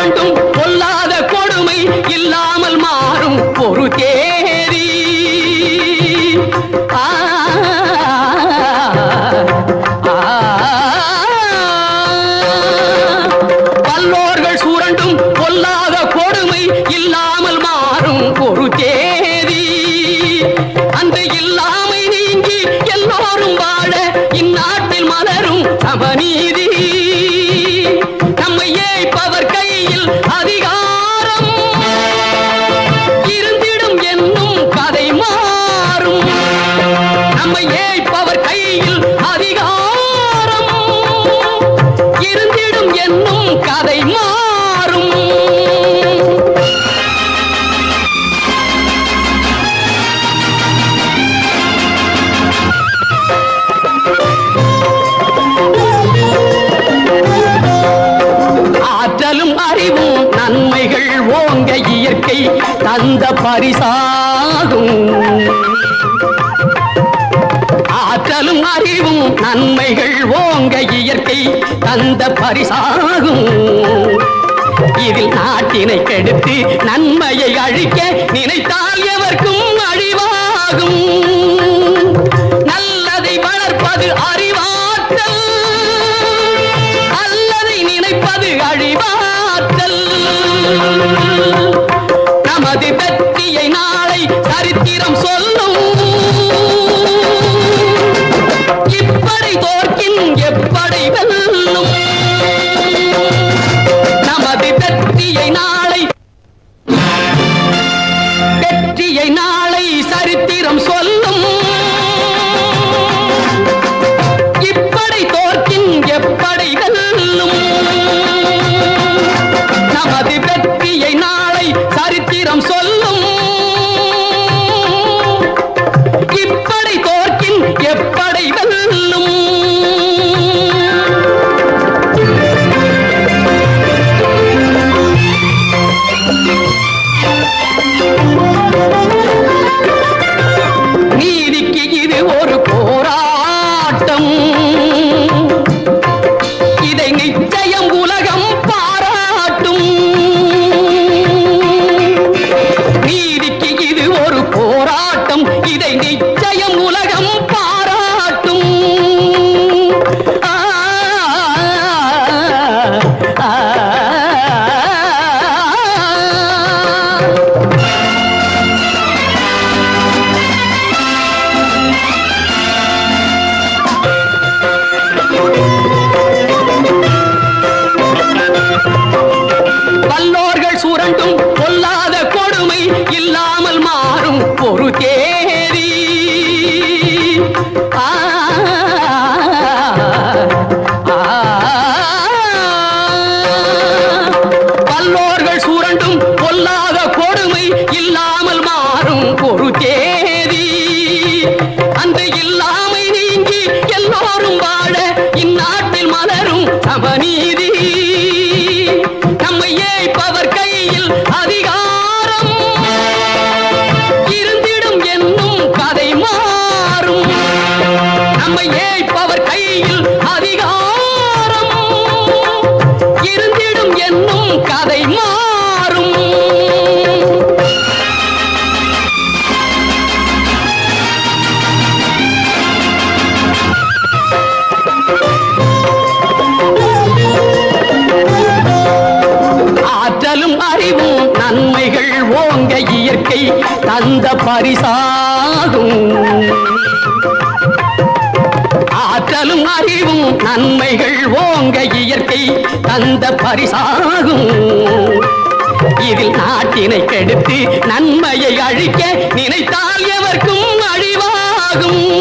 சுரண்டும் பொல்லாத கொடுமை இல்லாமல் மாறும் ஒரு தேதி ஆ, ஆ, பல்லோர்கள் சுரண்டும் பொல்லாத கொடுமை இல்லாமல் மாறும் ஒரு தேதி அந்த இல்லாமை நீங்கி எல்லோரும் வாழ இந்நாட்டில் மலரும் சமநீதி நம்மை ஏய்ப்பவர் கையில் அதிகாரம் இருந்திடும் என்னும் கதை மாறும் நம்மை ஏய்ப்பவர் கையில் அதிகாரம் இருந்திடும் என்னும் கதை மாறும் ஆற்றலும் அறிவும் நன்மைகள் ஓங்க இயற்கை தந்த பரிசாகும் ஆற்றலும் அறிவும் நன்மைகள் ஓங்க இயற்கை தந்த பரிசாகும் இதில் நாட்டினை கெடுத்து நன்மையை அழிக்க நினைத்தால் எவர்க்கும் அழிவாகும் நல்லதை வளர்ப்பது அறிவாற்றல் அல்லதை நினைப்பது அழிவாற்றல் நமது வெற்றியை நாளை சரித்திரம் சொல்லும் இப்படை தோற்கின் எப்படை வெல்லும் நமது வெற்றியை நாளை வெற்றியை நாளை சரித்திரம் சொல்லும் இப்படை தோற்கின் எப்படை வெல்லும் நமது வெற்றியை நாளை சரித்திரம் சொல்லும் இப்படை தோற்கின் எப்படை வெல்லும் நீதிக்கு இது ஒரு போராட்டம் இதை நிச்சயம் உலகம் பாராட்டும் நீதிக்கு இது ஒரு போராட்டம் இதை நிச்சயம் உலகம் பாராட்டும் ஆ, ஆ, ஆ. வல்லோர்கள் சுரண்டும் பொல்லாத கொடுமை இல்லாமல் மாறும் ஒரு தேதி ஆ, ஆ, வல்லோர்கள் சுரண்டும் பொல்லாத கொடுமை இல்லாமல் மாறும் ஒரு தேதி அந்த இல்லாமை நீங்கி எல்லோரும் வாழ இந்நாட்டில் மலரும் சமநீதி நம்மை ஏய்ப்பவர் கையில் அதிகாரம் இருந்திடும் என்னும் கதை மாறும் நம்மை ஏய்ப்பவர் கையில் அதிகாரம் இருந்திடும் என்னும் கதை மாறும் ஆற்றலும் அறிவும் நன்மைகள் ஓங்க இயற்கை தந்த பரிசாகும் ஆற்றலும் அறிவும் நன்மைகள் ஓங்க இயற்கை தந்த பரிசாகும் இதில் நாட்டினை கெடுத்து நன்மையை அழிக்க நினைத்தால் எவர்க்கும் அழிவாகும்